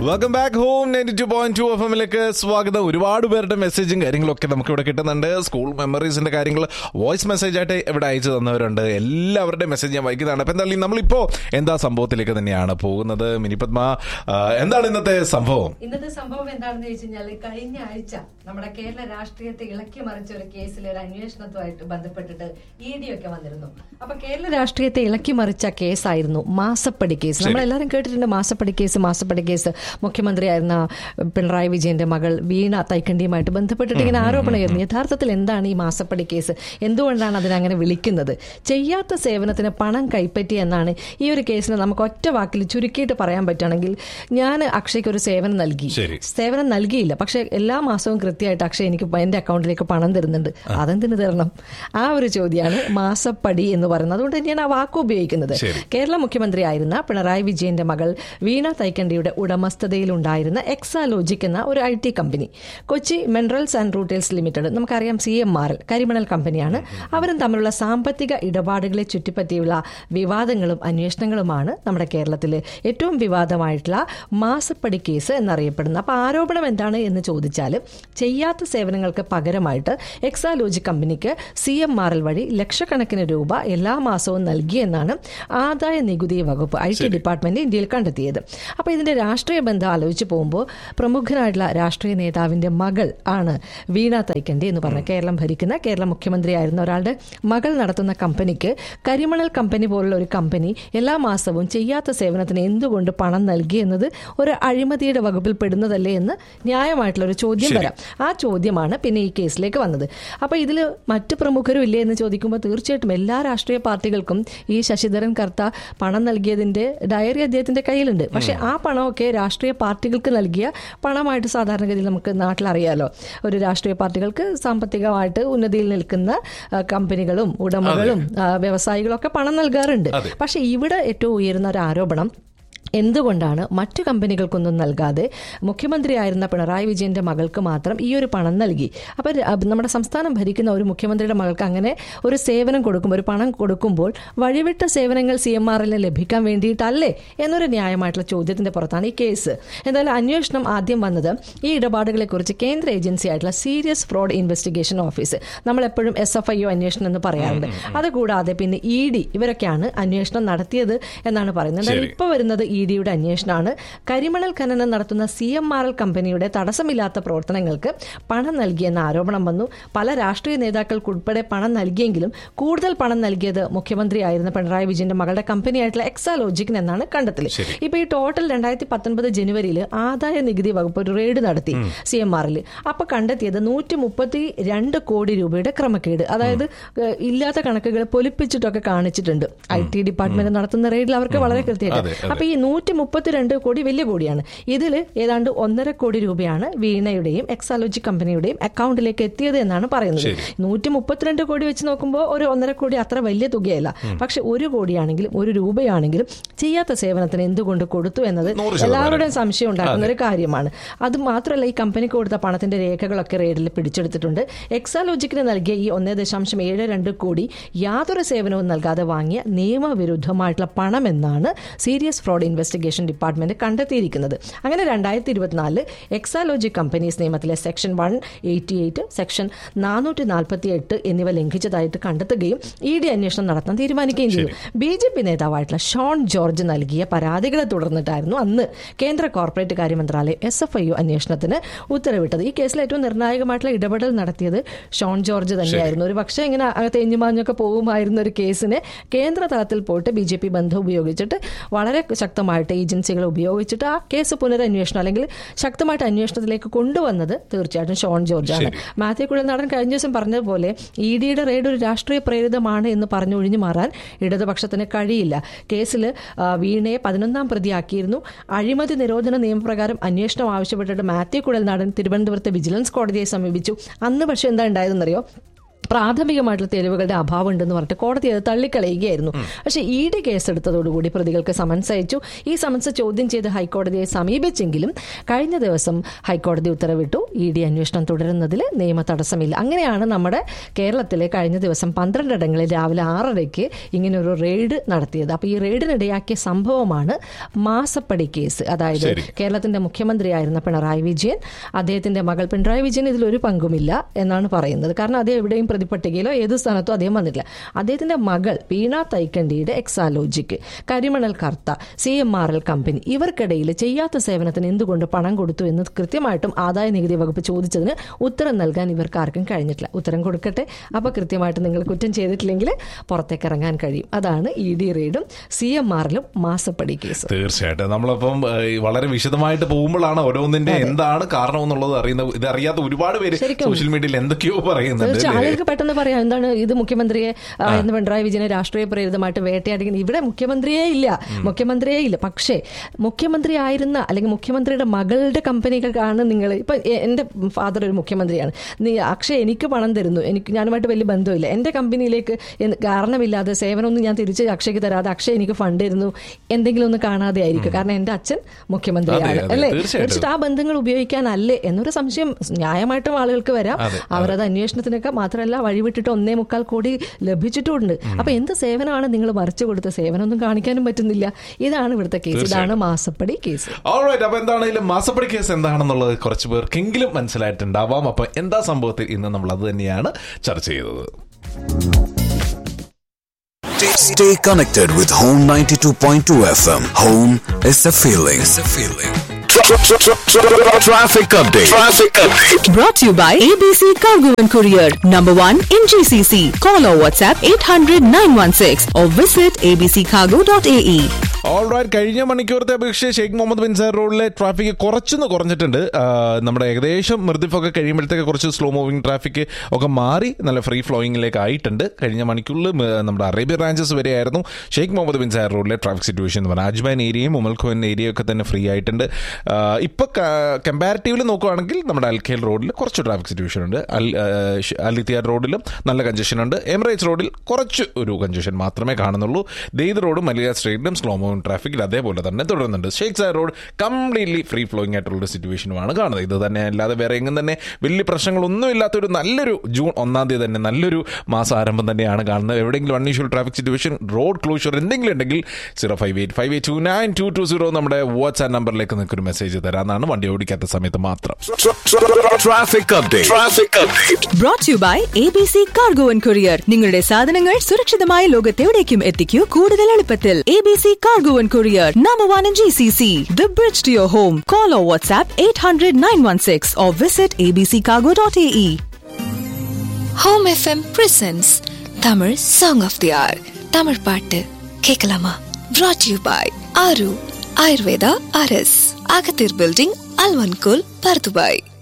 Welcome back home ninety two point two F എമ്മിലേക്ക് സ്വാഗതം ഒരുപാട് പേരുടെ മെസ്സേജും കാര്യങ്ങളൊക്കെ നമുക്ക് ഇവിടെ കിട്ടുന്നുണ്ട് സ്കൂൾ മെമ്മറീസിന്റെ കാര്യങ്ങൾ വോയിസ് മെസ്സേജ് ആയിട്ട് ഇവിടെ അയച്ചു തന്നവരുണ്ട് എല്ലാവരുടെയും മെസ്സേജ് ഞാൻ വായിക്കുന്നതാണ് അപ്പൊ എന്തായാലും നമ്മളിപ്പോ എന്താ സംഭവത്തിലേക്ക് തന്നെയാണ് പോകുന്നത് മിനിപത്മ ആ, എന്താണ് ഇന്നത്തെ സംഭവം ഇന്നത്തെ സംഭവം എന്താണെന്ന് ചോദിച്ചു കഴിഞ്ഞാൽ കഴിഞ്ഞ ആഴ്ച നമ്മുടെ കേരള രാഷ്ട്രീയത്തെ ഇളക്കി മറിച്ച ഒരു കേസിലെ ഒരു അന്വേഷണത്തുമായിട്ട് ബന്ധപ്പെട്ടിട്ട് ഇ ഡി ഒക്കെ വന്നിരുന്നു അപ്പൊ കേരള രാഷ്ട്രീയത്തെ ഇളക്കി മറിച്ച കേസായിരുന്നു മാസപ്പടി കേസ് നമ്മളെല്ലാവരും കേട്ടിട്ടുണ്ട് മാസപ്പടി കേസ് മാസപ്പടി കേസ് മുഖ്യമന്ത്രിയായിരുന്ന പിണറായി വിജയന്റെ മകൾ വീണ തൈക്കണ്ടിയുമായിട്ട് ബന്ധപ്പെട്ടിട്ട് ഇങ്ങനെ ആരോപണമായിരുന്നു യഥാർത്ഥത്തിൽ എന്താണ് ഈ മാസപ്പടി കേസ് എന്തുകൊണ്ടാണ് അതിനങ്ങനെ വിളിക്കുന്നത് ചെയ്യാത്ത സേവനത്തിന് പണം കൈപ്പറ്റി എന്നാണ് ഈ ഒരു കേസിന് നമുക്ക് ഒറ്റ വാക്കിൽ ചുരുക്കിയിട്ട് പറയാൻ പറ്റുകയാണെങ്കിൽ ഞാൻ അക്ഷയ്ക്ക് ഒരു സേവനം നൽകി ശരി. സേവനം നൽകിയില്ല പക്ഷെ എല്ലാ മാസവും കൃത്യമായിട്ട് അക്ഷയ് എനിക്ക് എന്റെ അക്കൗണ്ടിലേക്ക് പണം തരുന്നുണ്ട് അതെന്തിനു തരണം ആ ഒരു ചോദ്യമാണ് മാസപ്പടി എന്ന് പറയുന്നത് അതുകൊണ്ട് തന്നെയാണ് ആ വാക്ക് ഉപയോഗിക്കുന്നത് ശരി. കേരള മുഖ്യമന്ത്രിയായിരുന്ന പിണറായി വിജയന്റെ മകൾ വീണ തൈക്കണ്ടിയുടെ ഉടമസ്ഥതയിലുണ്ടായിരുന്ന എക്സാലോജിക് എന്ന ഒരു I T company Kochi minerals and rutiles limited നമുക്കറിയാം സി എം ആർ എൽ കരിമണൽ കമ്പനിയാണ് അവരും തമ്മിലുള്ള സാമ്പത്തിക ഇടപാടുകളെ ചുറ്റിപ്പറ്റിയുള്ള വിവാദങ്ങളും അന്വേഷണങ്ങളുമാണ് നമ്മുടെ കേരളത്തിലെ ഏറ്റവും വിവാദമായിട്ടുള്ള മാസപ്പടി കേസ് എന്നറിയപ്പെടുന്നത് അപ്പോൾ ആരോപണം എന്താണ് എന്ന് ചോദിച്ചാൽ ചെയ്യാത്ത സേവനങ്ങൾക്ക് പകരമായിട്ട് എക്സാലോജി കമ്പനിക്ക് സി എം ആർ എൽ വഴി ലക്ഷക്കണക്കിന് രൂപ എല്ലാ മാസവും നൽകിയെന്നാണ് ആദായ നികുതി വകുപ്പ് ഐ ടി ഡിപ്പാർട്ട്മെന്റ് ഇന്ത്യയിൽ കണ്ടെത്തിയത് അപ്പോൾ ഇതിന്റെ രാഷ്ട്രീയ ബന്ധം ആലോചിച്ച് പോകുമ്പോൾ പ്രമുഖനായിട്ടുള്ള രാഷ്ട്രീയ നേതാവിന്റെ മകൾ ആണ് വീണ തൈക്കണ്ടി എന്ന് പറഞ്ഞ കേരളം ഭരിക്കുന്ന കേരള മുഖ്യമന്ത്രിയായിരുന്ന ഒരാളുടെ മകൾ നടത്തുന്ന കമ്പനിക്ക് കരിമണൽ കമ്പനി പോലുള്ള ഒരു കമ്പനി എല്ലാ മാസവും ചെയ്യാത്ത സേവനത്തിന് എന്തുകൊണ്ട് പണം നൽകി എന്നത് ഒരു അഴിമതിയുടെ വകുപ്പിൽ പെടുന്നതല്ലേ എന്ന് ന്യായമായിട്ടുള്ള ഒരു ചോദ്യം വരാം ആ ചോദ്യമാണ് പിന്നെ ഈ കേസിലേക്ക് വന്നത് അപ്പോൾ ഇതിൽ മറ്റ് പ്രമുഖരും ഇല്ലേ എന്ന് ചോദിക്കുമ്പോൾ തീർച്ചയായിട്ടും എല്ലാ രാഷ്ട്രീയ പാർട്ടികൾക്കും ഈ ശശിധരൻ കർത്ത പണം നൽകിയതിന്റെ ഡയറി അദ്ദേഹത്തിന്റെ കയ്യിലുണ്ട് പക്ഷെ ആ പണമൊക്കെ രാഷ്ട്രീയ പാർട്ടികൾക്ക് നൽകിയ പണമായിട്ട് സാധാരണഗതിയിൽ നമുക്ക് നാട്ടിൽ അറിയാലോ ഒരു രാഷ്ട്രീയ പാർട്ടികൾക്ക് സാമ്പത്തികമായിട്ട് ഉന്നതിയിൽ നിൽക്കുന്ന ആ, കമ്പനികളും ഉടമകളും ആ, വ്യവസായികളും ഒക്കെ പണം നൽകാറുണ്ട് പക്ഷെ ഇവിടെ ഏറ്റവും ഉയരുന്ന ഒരു ആരോപണം എന്തുകൊണ്ടാണ് മറ്റു കമ്പനികൾക്കൊന്നും നൽകാതെ മുഖ്യമന്ത്രിയായിരുന്ന പിണറായി വിജയന്റെ മകൾക്ക് മാത്രം ഈ ഒരു പണം നൽകി അപ്പോൾ നമ്മുടെ സംസ്ഥാനം ഭരിക്കുന്ന ഒരു മുഖ്യമന്ത്രിയുടെ മകൾക്ക് അങ്ങനെ ഒരു സേവനം കൊടുക്കുമ്പോൾ ഒരു പണം കൊടുക്കുമ്പോൾ വഴിവിട്ട സേവനങ്ങൾ സി എം ആർ എല്ലിന് ലഭിക്കാൻ വേണ്ടിയിട്ടല്ലേ എന്നൊരു ന്യായമായിട്ടുള്ള ചോദ്യത്തിന്റെ പുറത്താണ് ഈ കേസ് എന്തായാലും അന്വേഷണം ആദ്യം വന്നത് ഈ ഇടപാടുകളെക്കുറിച്ച് കേന്ദ്ര ഏജൻസി ആയിട്ടുള്ള സീരിയസ് ഫ്രോഡ് ഇൻവെസ്റ്റിഗേഷൻ ഓഫീസ് നമ്മൾ എപ്പോഴും എസ് എഫ് ഐ ഒ അന്വേഷണം എന്ന് പറയാറുണ്ട് അതുകൂടാതെ പിന്നെ ഇ ഡി ഇവരൊക്കെയാണ് അന്വേഷണം നടത്തിയത് എന്നാണ് പറയുന്നത് എന്തായാലും ഇപ്പോൾ വരുന്നത് ഇ ഡിയുടെ അന്വേഷണമാണ് കരിമണൽ ഖനനം നടത്തുന്ന സി എം ആർ എൽ കമ്പനിയുടെ തടസ്സമില്ലാത്ത പ്രവർത്തനങ്ങൾക്ക് പണം നൽകിയെന്ന ആരോപണം വന്നു പല രാഷ്ട്രീയ നേതാക്കൾക്ക് ഉൾപ്പെടെ പണം നൽകിയെങ്കിലും കൂടുതൽ പണം നൽകിയത് മുഖ്യമന്ത്രിയായിരുന്ന പിണറായി വിജയന്റെ മകളുടെ കമ്പനിയായിട്ടുള്ള എക്സാലോജിക്കിന് എന്നാണ് കണ്ടെത്തൽ ഇപ്പൊ ഈ ടോട്ടൽ രണ്ടായിരത്തി പത്തൊൻപത് ജനുവരിയിൽ ആദായ നികുതി വകുപ്പ് ഒരു റെയ്ഡ് നടത്തി സി എം ആറിൽ അപ്പൊ കണ്ടെത്തിയത് നൂറ്റി മുപ്പത്തി രണ്ട് കോടി രൂപയുടെ ക്രമക്കേട് അതായത് ഏഹ്, ഇല്ലാത്ത കണക്കുകൾ പൊലിപ്പിച്ചിട്ടൊക്കെ കാണിച്ചിട്ടുണ്ട് ഐ ടി ഡിപ്പാർട്ട്മെന്റ് നടത്തുന്ന റെയ്ഡിൽ അവർക്ക് വളരെ കൃത്യമായിട്ട് അപ്പൊ ഈ നൂറ്റി മുപ്പത്തിരണ്ട് കോടി വലിയ കോടിയാണ് ഇതിൽ ഏതാണ്ട് ഒന്നര കോടി രൂപയാണ് വീണയുടെയും എക്സാലോജി കമ്പനിയുടെയും അക്കൗണ്ടിലേക്ക് എത്തിയത് എന്നാണ് പറയുന്നത് നൂറ്റി മുപ്പത്തിരണ്ട് കോടി വെച്ച് നോക്കുമ്പോൾ ഒരു ഒന്നര കോടി അത്ര വലിയ തുകയല്ല പക്ഷെ ഒരു കോടിയാണെങ്കിലും ഒരു രൂപയാണെങ്കിലും ചെയ്യാത്ത സേവനത്തിന് എന്തുകൊണ്ട് കൊടുത്തു എന്നത് എല്ലാവരുടെയും സംശയം ഉണ്ടാക്കുന്ന ഒരു കാര്യമാണ് അത് മാത്രമല്ല ഈ കമ്പനിക്ക് കൊടുത്ത പണത്തിന്റെ രേഖകളൊക്കെ റെയ്ഡിൽ പിടിച്ചെടുത്തിട്ടുണ്ട് എക്സാലോജിക്കിന് നൽകിയ ഈ ഒന്നേ ദശാംശം ഏഴ് രണ്ട് കോടി യാതൊരു സേവനവും നൽകാതെ വാങ്ങിയ നിയമവിരുദ്ധമായിട്ടുള്ള പണമെന്നാണ് സീരിയസ് ഫ്രോഡ് ഇൻവെസ്റ്റിഗേഷൻ ഡിപ്പാർട്ട്മെന്റ് കണ്ടെത്തിയിരിക്കുന്നത് അങ്ങനെ രണ്ടായിരത്തി ഇരുപത്തിനാലില് എക്സാലോജി കമ്പനീസ് നിയമത്തിലെ section one eighty eight section നാനൂറ്റി നാൽപ്പത്തി എട്ട് എന്നിവ ലംഘിച്ചതായിട്ട് കണ്ടെത്തുകയും ഇ ഡി അന്വേഷണം നടത്താൻ തീരുമാനിക്കുകയും ചെയ്തു ബി ജെ പി നേതാവായിട്ടുള്ള ഷോൺ ജോർജ് നൽകിയ പരാതികളെ തുടർന്നിട്ടായിരുന്നു അന്ന് കേന്ദ്ര കോർപ്പറേറ്റ് കാര്യ മന്ത്രാലയം എസ് എഫ് ഐ ഉന്വേഷണത്തിന് ഉത്തരവിട്ടത് ഈ കേസിൽ ഏറ്റവും നിർണായകമായിട്ടുള്ള ഇടപെടൽ നടത്തിയത് ഷോൺ ജോർജ് തന്നെയായിരുന്നു ഒരു പക്ഷേ ഇങ്ങനെ തേഞ്ഞുമാഞ്ഞൊക്കെ പോകുമായിരുന്ന ഒരു കേസിനെ കേന്ദ്ര തലത്തിൽ പോയിട്ട് ബി ജെ പി ബന്ധം ഉപയോഗിച്ചിട്ട് വളരെ ശക്തമായിട്ട് ഏജൻസികളെ ഉപയോഗിച്ചിട്ട് ആ കേസ് പുനരന്വേഷണം അല്ലെങ്കിൽ ശക്തമായിട്ട് അന്വേഷണത്തിലേക്ക് കൊണ്ടുവന്നത് തീർച്ചയായിട്ടും ഷോൺ ജോർജാണ് മാത്യു കുഴൽനാടൻ കഴിഞ്ഞ ദിവസം പറഞ്ഞതുപോലെ ഇ ഡിയുടെ റെയ്ഡ് ഒരു രാഷ്ട്രീയ പ്രേരിതമാണ് എന്ന് പറഞ്ഞു ഒഴിഞ്ഞു മാറാൻ ഇടതുപക്ഷത്തിന് കഴിയില്ല കേസിൽ ആ, വീണയെ പതിനൊന്നാം പ്രതിയാക്കിയിരുന്നു അഴിമതി നിരോധന നിയമപ്രകാരം അന്വേഷണം ആവശ്യപ്പെട്ടിട്ട് മാത്യു കുഴൽനാടൻ തിരുവനന്തപുരത്തെ വിജിലൻസ് കോടതിയെ സമീപിച്ചു അന്ന് പക്ഷേ എന്താ ഉണ്ടായതെന്നറിയോ പ്രാഥമികമായിട്ടുള്ള തെളിവുകളുടെ അഭാവം ഉണ്ടെന്ന് പറഞ്ഞിട്ട് കോടതി അത് തള്ളിക്കളയുകയായിരുന്നു പക്ഷേ ഇ ഡി കേസെടുത്തതോടുകൂടി പ്രതികൾക്ക് സമൻസ് അയച്ചു ഈ സമൻസ് ചോദ്യം ചെയ്ത് ഹൈക്കോടതിയെ സമീപിച്ചെങ്കിലും കഴിഞ്ഞ ദിവസം ഹൈക്കോടതി ഉത്തരവിട്ടു ഇ ഡി അന്വേഷണം തുടരുന്നതിൽ നിയമ തടസ്സമില്ല അങ്ങനെയാണ് നമ്മുടെ കേരളത്തിലെ കഴിഞ്ഞ ദിവസം പന്ത്രണ്ടിടങ്ങളിൽ രാവിലെ ആറരയ്ക്ക് ഇങ്ങനെ ഒരു റെയ്ഡ് നടത്തിയത് അപ്പോൾ ഈ റെയ്ഡിനിടയാക്കിയ സംഭവമാണ് മാസപ്പടി കേസ് അതായത് ശരി. കേരളത്തിന്റെ മുഖ്യമന്ത്രിയായിരുന്ന പിണറായി വിജയൻ അദ്ദേഹത്തിന്റെ മകൾ പിണറായി വിജയൻ ഇതിലൊരു പങ്കുമില്ല എന്നാണ് പറയുന്നത് കാരണം അദ്ദേഹം എവിടെയും പ്രതിപട്ടികയിലോ ഏത് സ്ഥാനത്തോ അദ്ദേഹം വന്നിട്ടില്ല അദ്ദേഹത്തിന്റെ മകൾ വീണ തൈക്കണ്ടിയുടെ എക്സാലോജിക്ക് കരിമണൽ Kartha C M R L company ഇവർക്കിടയിൽ ചെയ്യാത്ത സേവനത്തിന് എന്തുകൊണ്ട് പണം കൊടുത്തു എന്ന് കൃത്യമായിട്ടും ആദായ നികുതി വകുപ്പ് ചോദിച്ചതിന് ഉത്തരം നൽകാൻ ഇവർക്ക് ആർക്കും കഴിഞ്ഞിട്ടില്ല ഉത്തരം കൊടുക്കട്ടെ അപ്പൊ കൃത്യമായിട്ട് നിങ്ങൾ കുറ്റം ചെയ്തിട്ടില്ലെങ്കിൽ പുറത്തേക്ക് ഇറങ്ങാൻ കഴിയും അതാണ് ഇ ഡി റെയ്ഡും സി എം ആറിലും മാസപ്പടി കേസ് തീർച്ചയായിട്ടും നമ്മളപ്പം ഏഹ്, വളരെ വിശദമായിട്ട് പോകുമ്പോഴാണ് ഓരോന്നിന്റെ എന്താണ് കാരണം എന്നുള്ളത് അറിയുന്നത് ഇത് അറിയാത്ത ഒരുപാട് പേര് ശരിക്കും. സോഷ്യൽ മീഡിയയിൽ എന്തൊക്കെയോ പറയുന്നുണ്ട് തീർച്ചയായും അല്ലേ? ആളുകൾക്ക് പെട്ടെന്ന് പറയാം എന്താണ് ഇത് മുഖ്യമന്ത്രിയെ ആ, എന്ന് പിണറായി വിജയനെ രാഷ്ട്രീയ പ്രേരിതമായിട്ട് വേട്ടയാടിക്കുന്നത് ഇവിടെ മുഖ്യമന്ത്രിയേ ഇല്ല മുഖ്യമന്ത്രിയേ ഇല്ല പക്ഷേ മുഖ്യമന്ത്രി ആയിരുന്ന അല്ലെങ്കിൽ മുഖ്യമന്ത്രിയുടെ മകളുടെ കമ്പനികൾക്കാണ് നിങ്ങൾ ഇപ്പൊ എ- എന്റെ ഫാദർ ഒരു മുഖ്യമന്ത്രിയാണ് നീ അക്ഷയ് എനിക്ക് പണം തരുന്നു എനിക്ക് ഞാനുമായിട്ട് വലിയ ബന്ധമില്ല എന്റെ കമ്പനിയിലേക്ക് എന്ത് കാരണമില്ലാതെ സേവനമൊന്നും ഞാൻ തിരിച്ച് അക്ഷയ്ക്ക് തരാതെ അക്ഷയ് എനിക്ക് ഫണ്ട് തരുന്നു എന്തെങ്കിലും ഒന്ന് കാണാതെ ആയിരിക്കും കാരണം എന്റെ അച്ഛൻ മുഖ്യമന്ത്രിയാണ് അതെ, അതെ, അല്ലേ തീർച്ചയായിട്ടും. എന്നിട്ട് ആ ബന്ധങ്ങൾ ഉപയോഗിക്കാനല്ലേ എന്നൊരു സംശയം ന്യായമായിട്ടും ആളുകൾക്ക് വരാം അതെ, അവരത് അന്വേഷണത്തിനൊക്കെ മാത്രമല്ല വഴിവിട്ടിട്ട് ഒന്നേ മുക്കാൽ കോടി ലഭിച്ചിട്ടുണ്ട് അപ്പൊ എന്ത് സേവനമാണ് നിങ്ങൾ മറിച്ചു കൊടുത്ത സേവനമൊന്നും കാണിക്കാനും പറ്റുന്നില്ല ഇതാണ് ഇവിടുത്തെ കേസ് ഇതാണ് മാസപ്പടി കേസ് ഓൾറൈറ്റ് അപ്പൊ എന്താണെങ്കിലും മാസപ്പടി കേസ് എന്താണെന്നുള്ളത് കുറച്ച് പേർക്കെങ്കിലും മനസ്സിലായിട്ടുണ്ടാവാം അപ്പൊ എന്താ സംഭവത്തിൽ ഇന്ന് നമ്മൾ അത് തന്നെയാണ് ചർച്ച ചെയ്തത് Stay connected with Home 92.2 FM. Home is a feeling. It's a feeling. Traffic update. Traffic update. Brought to you by ABC Cargo and Courier, number one in GCC. Call or WhatsApp 800 916 or visit abccargo.ae. Alright കഴിഞ്ഞ മണിക്കൂറത്തെ അപേക്ഷിച്ച് Sheikh Mohammed bin സാർ റോഡിലെ traffic കുറച്ചൊന്ന് കുറഞ്ഞിട്ടുണ്ട് ആ, നമ്മുടെ ഏകദേശം മൃദിഫൊക്കെ കഴിയുമ്പോഴത്തേക്ക് കുറച്ച് സ്ലോ മൂവിങ് ട്രാഫിക് ഒക്കെ മാറി നല്ല ഫ്രീ ഫ്ലോയിങ്ങിലേക്ക് ആയിട്ടുണ്ട് കഴിഞ്ഞ മണിക്കൂറിൽ മ- നമ്മുടെ അറേബ്യ ബ്രാഞ്ചസ് വരെയായിരുന്നു ഷെയ്ഖ് മുഹമ്മദ് ബിൻ സാർ റോഡിലെ ട്രാഫിക് സിറ്റുവേഷൻ എന്ന് പറഞ്ഞാൽ അജ്മാൻ ഏരിയയും ഉമൽഖോൻ ഏരിയയും ഒക്കെ തന്നെ ഫ്രീ ആയിട്ടുണ്ട് ആ, ഇപ്പൊ കമ്പാരിറ്റീവ്ലി നോക്കുവാണെങ്കിൽ നമ്മുടെ അൽഖേൽ റോഡിൽ കുറച്ച് ട്രാഫിക് സിറ്റുവേഷൻ ഉണ്ട് അൽ അലിത്തിയാർ റോഡിലും നല്ല കഞ്ചഷൻ ഉണ്ട് എമിറേറ്റ്സ് റോഡിൽ കുറച്ച് ഒരു കഞ്ചഷൻ മാത്രമേ കാണുന്നുള്ളൂ ദെയ്ത് റോഡും മലിയ സ്ട്രീറ്റിലും സ്ലോ മൂവിംഗ് ട്രാഫിക്കിൽ അതേപോലെ തന്നെ തുടരുന്നുണ്ട് ഷേഖ് സാർ റോഡ് കംപ്ലീറ്റ്ലി ഫ്രീ ഫ്ലോയിങ് ആയിട്ടുള്ള ഒരു സിറ്റുവേഷനുമാണ് കാണുന്നത് ഇത് തന്നെ അല്ലാതെ വേറെ എങ്ങും തന്നെ വലിയ പ്രശ്നങ്ങളൊന്നും ഇല്ലാത്തൊരു നല്ലൊരു ജൂൺ ഒന്നാം തീയതി തന്നെ നല്ലൊരു മാസം ആരംഭം തന്നെയാണ് കാണുന്നത് എവിടെയെങ്കിലും unusual traffic situation road closure എന്തെങ്കിലും ഉണ്ടെങ്കിൽ zero five eight five eight two nine two two zero നമ്മുടെ വാട്സ്ആപ്പ് നമ്പറിലേക്ക് നിങ്ങൾക്ക് ഒരു മെസ്സേജ് തരാമെന്നാണ് വണ്ടി ഓടിക്കാത്ത സമയത്ത് മാത്രം Traffic update. Traffic update. Brought to you by ABC Cargo and Courier. നിങ്ങളുടെ സാധനങ്ങൾ സുരക്ഷിതമായ ലോകത്തെവിടേക്കും എത്തിക്കൂ കൂടുതൽ എളുപ്പത്തിൽ ABC Cargo and Courier, number one in GCC. The bridge to your home. Call or WhatsApp 800 916 or visit abccargo.ae. Home FM presents Tamil song of the hour Tamil பாட்டு கேட்கலாமா brought you by Aaru Ayurveda அரஸ் அகத்தீர் building அல்வன்கோல் பர்துபாய்